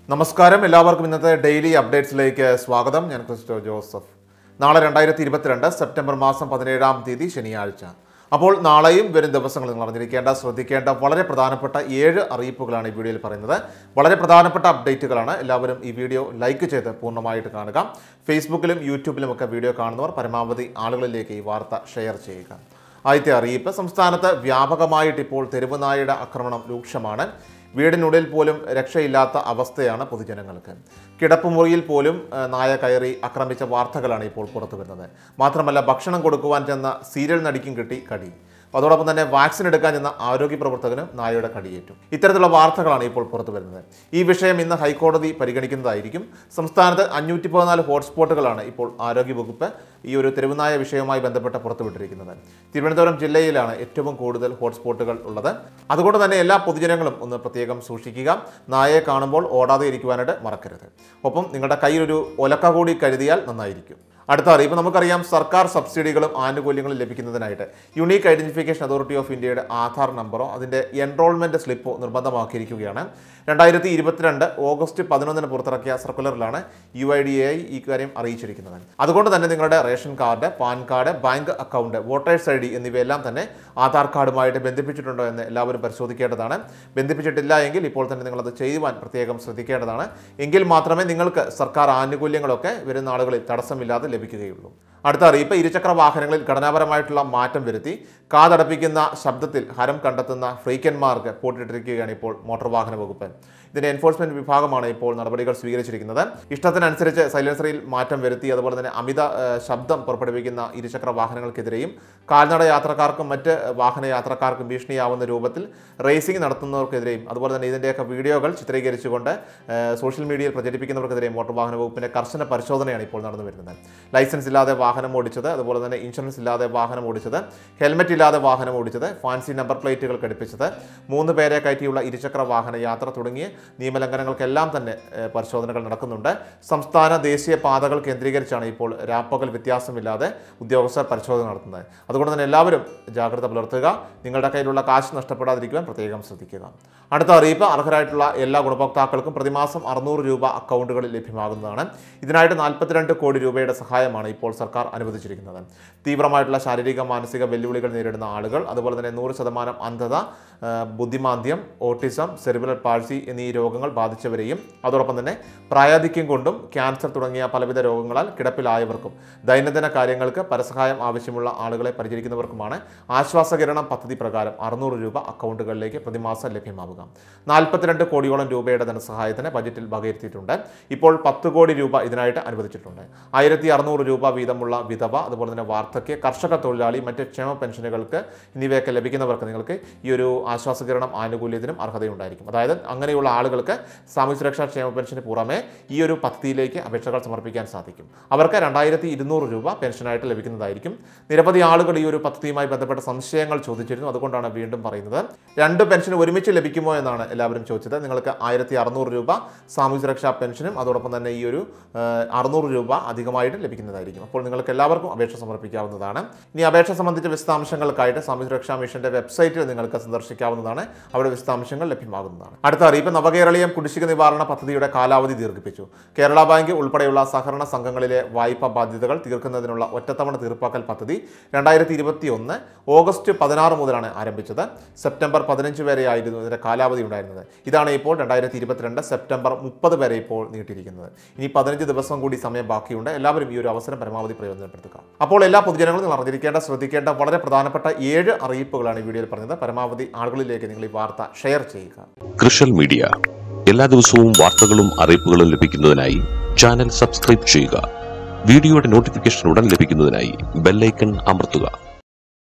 നമസ്കാരം എല്ലാവർക്കും ഇന്നത്തെ ഡെയിലി അപ്ഡേറ്റ്സിലേക്ക് സ്വാഗതം ഞാൻ ക്രിസ്റ്റോ ജോസഫ് നാളെ രണ്ടായിരത്തി ഇരുപത്തിരണ്ട് സെപ്റ്റംബർ മാസം പതിനേഴാം തീയതി ശനിയാഴ്ച അപ്പോൾ നാളെയും വരും ദിവസങ്ങളിൽ നിങ്ങൾ അറിഞ്ഞിരിക്കേണ്ട ശ്രദ്ധിക്കേണ്ട വളരെ പ്രധാനപ്പെട്ട ഏഴ് അറിയിപ്പുകളാണ് ഈ വീഡിയോയിൽ പറയുന്നത് വളരെ പ്രധാനപ്പെട്ട അപ്ഡേറ്റുകളാണ് എല്ലാവരും ഈ വീഡിയോ ലൈക്ക് ചെയ്ത് പൂർണ്ണമായിട്ട് കാണുക ഫേസ്ബുക്കിലും യൂട്യൂബിലും ഒക്കെ വീഡിയോ കാണുന്നവർ പരമാവധി ആളുകളിലേക്ക് ഈ വാർത്ത ഷെയർ ചെയ്യുക ആദ്യത്തെ അറിയിപ്പ് സംസ്ഥാനത്ത് വ്യാപകമായിട്ട് ഇപ്പോൾ തെരുവുനായയുടെ ആക്രമണം രൂക്ഷമാണ് വീടിനുള്ളിൽ പോലും രക്ഷയില്ലാത്ത അവസ്ഥയാണ് പൊതുജനങ്ങൾക്ക് കിടപ്പുമുറിയിൽ പോലും ആ, നായ കയറി ആക്രമിച്ച വാർത്തകളാണ് ഇപ്പോൾ പുറത്തു വരുന്നത് മാത്രമല്ല ഭക്ഷണം കൊടുക്കുവാൻ ചെന്ന സീരിയൽ നടിക്കും കിട്ടി കടി അതോടൊപ്പം തന്നെ വാക്സിൻ എടുക്കാൻ ചെന്ന ആരോഗ്യ പ്രവർത്തകനും നായയുടെ കടിയേറ്റു ഇത്തരത്തിലുള്ള വാർത്തകളാണ് ഇപ്പോൾ പുറത്തു വരുന്നത് ഈ വിഷയം ഇന്ന് ഹൈക്കോടതി പരിഗണിക്കുന്നതായിരിക്കും സംസ്ഥാനത്ത് അഞ്ഞൂറ്റി പതിനാല് ഹോട്ട്സ്പോട്ടുകളാണ് ഇപ്പോൾ ആരോഗ്യവകുപ്പ് ഈ ഒരു തെരുവുനായ വിഷയവുമായി ബന്ധപ്പെട്ട് പുറത്തുവിട്ടിരിക്കുന്നത് തിരുവനന്തപുരം ജില്ലയിലാണ് ഏറ്റവും കൂടുതൽ ഹോട്ട്സ്പോട്ടുകൾ ഉള്ളത് അതുകൊണ്ട് തന്നെ എല്ലാ പൊതുജനങ്ങളും ഒന്ന് പ്രത്യേകം സൂക്ഷിക്കുക നായയെ കാണുമ്പോൾ ഓടാതെ ഇരിക്കുവാനായിട്ട് മറക്കരുത് ഒപ്പം നിങ്ങളുടെ കയ്യിൽ ഒരു ഒലക്ക കൂടി കരുതിയാൽ നന്നായിരിക്കും അടുത്ത അറിയിപ്പ് നമുക്കറിയാം സർക്കാർ സബ്സിഡികളും ആനുകൂല്യങ്ങളും ലഭിക്കുന്നതിനായിട്ട് യുണീക്ക് ഐഡന്റിഫിക്കേഷൻ അതോറിറ്റി ഓഫ് ഇന്ത്യയുടെ ആധാർ നമ്പറോ അതിൻ്റെ എൻറോൾമെൻറ്റ് സ്ലിപ്പോ നിർബന്ധമാക്കിയിരിക്കുകയാണ് രണ്ടായിരത്തി ഇരുപത്തിരണ്ട് ഓഗസ്റ്റ് പതിനൊന്നിന് പുറത്തിറക്കിയ സർക്കുലറിലാണ് യു ഐ ഡി എ ഈ കാര്യം അറിയിച്ചിരിക്കുന്നത് അതുകൊണ്ട് തന്നെ നിങ്ങളുടെ ration card PAN card bank account voters ID ഡി എന്നിവയെല്ലാം തന്നെ ആധാർ കാർഡുമായിട്ട് ബന്ധിപ്പിച്ചിട്ടുണ്ടോ എന്ന് എല്ലാവരും പരിശോധിക്കേണ്ടതാണ് ബന്ധിപ്പിച്ചിട്ടില്ല എങ്കിൽ ഇപ്പോൾ തന്നെ നിങ്ങളത് ചെയ്യുവാൻ പ്രത്യേകം ശ്രദ്ധിക്കേണ്ടതാണ് എങ്കിൽ മാത്രമേ നിങ്ങൾക്ക് സർക്കാർ ആനുകൂല്യങ്ങളൊക്കെ വരുന്ന ആളുകളിൽ തടസ്സമില്ലാതെ ലഭിക്കുകയുള്ളൂ അടുത്ത അറിയിപ്പ് ഇരുചക്ര വാഹനങ്ങളിൽ ഘടനാപരമായിട്ടുള്ള മാറ്റം വരുത്തി കാതടപ്പിക്കുന്ന ശബ്ദത്തിൽ ഹരം കണ്ടെത്തുന്ന ഫ്രീക്കന്മാർക്ക് പൂട്ടിട്ടിരിക്കുകയാണ് ഇപ്പോൾ മോട്ടോർ വാഹന വകുപ്പ് ഇതിന്റെ എൻഫോഴ്സ്മെന്റ് വിഭാഗമാണ് ഇപ്പോൾ നടപടികൾ സ്വീകരിച്ചിരിക്കുന്നത് ഇഷ്ടത്തിനനുസരിച്ച് സൈലൻസറിൽ മാറ്റം വരുത്തി അതുപോലെ തന്നെ അമിത ഏഹ്, ശബ്ദം പുറപ്പെടുവിക്കുന്ന ഇരുചക്ര വാഹനങ്ങൾക്കെതിരെയും കാൽനട യാത്രക്കാർക്കും മറ്റ് വാഹന യാത്രക്കാർക്കും ഭീഷണിയാവുന്ന രൂപത്തിൽ റേസിംഗ് നടത്തുന്നവർക്കെതിരെയും അതുപോലെ തന്നെ ഇതിൻ്റെയൊക്കെ വീഡിയോകൾ ചിത്രീകരിച്ചുകൊണ്ട് ഏഹ്, സോഷ്യൽ മീഡിയയിൽ പ്രചരിപ്പിക്കുന്നവർക്കെതിരെയും മോട്ടോർ വാഹന വകുപ്പിന്റെ കർശന പരിശോധനയാണ് ഇപ്പോൾ നടന്നു വരുന്നത് ലൈസൻസ് ഇല്ലാതെ വാഹനം ഓടിച്ചത് അതുപോലെ തന്നെ ഇൻഷുറൻസ് ഇല്ലാതെ വാഹനം ഓടിച്ചത് ഹെൽമറ്റ് ഇല്ലാതെ വാഹനം ഓടിച്ചത് ഫാൻസി നമ്പർ പ്ലേറ്റുകൾ ഘടിപ്പിച്ചത് മൂന്ന് പേരെ കയറ്റിയുള്ള ഇരുചക്ര വാഹന യാത്ര തുടങ്ങിയ നിയമലംഘനങ്ങൾക്കെല്ലാം തന്നെ ഏഹ്, പരിശോധനകൾ നടക്കുന്നുണ്ട് സംസ്ഥാന ദേശീയ പാതകൾ കേന്ദ്രീകരിച്ചാണ് ഇപ്പോൾ രാപ്പകൽ വ്യത്യാസമില്ലാതെ ഉദ്യോഗസ്ഥർ പരിശോധന നടത്തുന്നത് അതുകൊണ്ട് തന്നെ എല്ലാവരും ജാഗ്രത പുലർത്തുക നിങ്ങളുടെ കയ്യിലുള്ള കാശ് നഷ്ടപ്പെടാതിരിക്കുവാൻ പ്രത്യേകം ശ്രദ്ധിക്കുക അടുത്ത അറിയിപ്പ് അർഹരായിട്ടുള്ള എല്ലാ ഗുണഭോക്താക്കൾക്കും പ്രതിമാസം അറുന്നൂറ് രൂപ അക്കൗണ്ടുകളിൽ ലഭ്യമാകുന്നതാണ് ഇതിനായിട്ട് നാൽപ്പത്തിരണ്ട് കോടി രൂപയുടെ സഹായമാണ് ഇപ്പോൾ സർക്കാർ അനുവദിച്ചിരിക്കുന്നത് തീവ്രമായിട്ടുള്ള ശാരീരിക മാനസിക വെല്ലുവിളികൾ നേരിടുന്ന ആളുകൾ അതുപോലെ തന്നെ നൂറ് ശതമാനം അന്ധത ആ, ബുദ്ധിമാന്ദ്യം ഓട്ടിസം സെറിബുലർ പാഴ്സി എന്നീ രോഗങ്ങൾ ബാധിച്ചവരെയും അതോടൊപ്പം തന്നെ പ്രായാധിക്യം കൊണ്ടും ക്യാൻസർ തുടങ്ങിയ പലവിധ രോഗങ്ങളാൽ കിടപ്പിലായവർക്കും ദൈനംദിന കാര്യങ്ങൾക്ക് പരസഹായം ആവശ്യമുള്ള ആളുകളെ പരിചരിക്കുന്നവർക്കുമാണ് ആശ്വാസകിരണം പദ്ധതി പ്രകാരം അറുന്നൂറ് രൂപ അക്കൗണ്ടുകളിലേക്ക് പ്രതിമാസം ലഭ്യമാവുക നാൽപ്പത്തിരണ്ട് കോടിയോളം രൂപയുടെ ധനസഹായത്തിന് ബജറ്റിൽ വകയിരുത്തിയിട്ടുണ്ട് ഇപ്പോൾ പത്ത് കോടി രൂപ ഇതിനായിട്ട് അനുവദിച്ചിട്ടുണ്ട് ആയിരത്തി അറുന്നൂറ് രൂപ വീതമുള്ള വിധവ അതുപോലെ തന്നെ വാർദ്ധക്യ കർഷക തൊഴിലാളി മറ്റ് ക്ഷേമ പെൻഷനുകൾക്ക് എന്നിവയൊക്കെ ലഭിക്കുന്നവർക്ക് നിങ്ങൾക്ക് ഈ ഒരു ആശ്വാസകിരണം ആനുകൂല്യത്തിനും അർഹതയുണ്ടായിരിക്കും അതായത് അങ്ങനെയുള്ള ആളുകൾക്ക് സാമൂഹ്യ സുരക്ഷാ ക്ഷേമ പെൻഷന് പുറമെ ഈ ഒരു പദ്ധതിയിലേക്ക് അപേക്ഷകൾ സമർപ്പിക്കാൻ സാധിക്കും അവർക്ക് രണ്ടായിരത്തി ഇരുന്നൂറ് രൂപ പെൻഷനായിട്ട് ലഭിക്കുന്നതായിരിക്കും നിരവധി ആളുകൾ ഈ ഒരു പദ്ധതിയുമായി ബന്ധപ്പെട്ട സംശയങ്ങൾ ചോദിച്ചിരുന്നു അതുകൊണ്ടാണ് വീണ്ടും പറയുന്നത് രണ്ട് പെൻഷൻ ഒരുമിച്ച് ലഭിക്കുമോ എന്നാണ് എല്ലാവരും ചോദിച്ചത് നിങ്ങൾക്ക് ആയിരത്തി അറുന്നൂറ് രൂപ സാമൂഹ്യ സുരക്ഷാ പെൻഷനും അതോടൊപ്പം തന്നെ ഈ ഒരു ഏഹ്, അറുന്നൂറ് രൂപ അധികമായിട്ട് ലഭിക്കുന്നതായിരിക്കും അപ്പോൾ നിങ്ങൾക്ക് എല്ലാവർക്കും അപേക്ഷ സമർപ്പിക്കാവുന്നതാണ് ഇനി അപേക്ഷ സംബന്ധിച്ച വിശദാംശങ്ങൾക്കായിട്ട് സാമൂഹ്യ സുരക്ഷാ മിഷന്റെ വെബ്സൈറ്റിൽ നിങ്ങൾക്ക് സന്ദർശിക്കാവുന്നതാണ് അവിടെ വിശദാംശങ്ങൾ ലഭ്യമാകുന്നതാണ് അടുത്ത അറിയിപ്പ് നവകേരളീയം കുടിശ്ശിക നിവാരണ പദ്ധതിയുടെ കാലാവധി ദീർഘിപ്പിച്ചു കേരള ബാങ്ക് ഉൾപ്പെടെയുള്ള സഹകരണ സംഘങ്ങളിലെ വായ്പാ ബാധ്യതകൾ തീർക്കുന്നതിനുള്ള ഒറ്റത്തവണ തീർപ്പാക്കൽ പദ്ധതി രണ്ടായിരത്തി ഇരുപത്തി ഒന്ന് ഓഗസ്റ്റ് പതിനാറ് മുതലാണ് ആരംഭിച്ചത് സെപ്റ്റംബർ പതിനഞ്ച് വരെയായിരുന്നു ഇതിന്റെ കാലാവധി ഉണ്ടായിരുന്നത് ഇതാണ് ഇപ്പോൾ രണ്ടായിരത്തി ഇരുപത്തിരണ്ട് സെപ്റ്റംബർ മുപ്പത് വരെ ഇപ്പോൾ നീട്ടിയിരിക്കുന്നത് ഇനി പതിനഞ്ച് ദിവസം കൂടി സമയം ബാക്കിയുണ്ട് എല്ലാവരും ഈ ഒരു അവസരം പരമാവധി പ്രയോജനപ്പെടുത്തുക അപ്പോൾ എല്ലാ പൊതുജനങ്ങളും നിങ്ങൾ അറിഞ്ഞിരിക്കേണ്ട ശ്രദ്ധിക്കേണ്ട വളരെ പ്രധാനപ്പെട്ട ഏഴ് അറിയിപ്പുകളാണ് ഈ വീഡിയോയിൽ പറഞ്ഞത് പരമാവധി ആളുകളിലേക്ക് നിങ്ങൾ ഈ വാർത്ത ഷെയർ ചെയ്യുക കൃഷൽ മീഡിയ എല്ലാ ദിവസവും വാർത്തകളും അറിയിപ്പുകളും ലഭിക്കുന്നതിനായി ചാനൽ സബ്സ്ക്രൈബ് ചെയ്യുക വീഡിയോയുടെ നോട്ടിഫിക്കേഷൻ ഉടൻ ലഭിക്കുന്നതിനായി ബെല്ലൈക്കൺ അമർത്തുക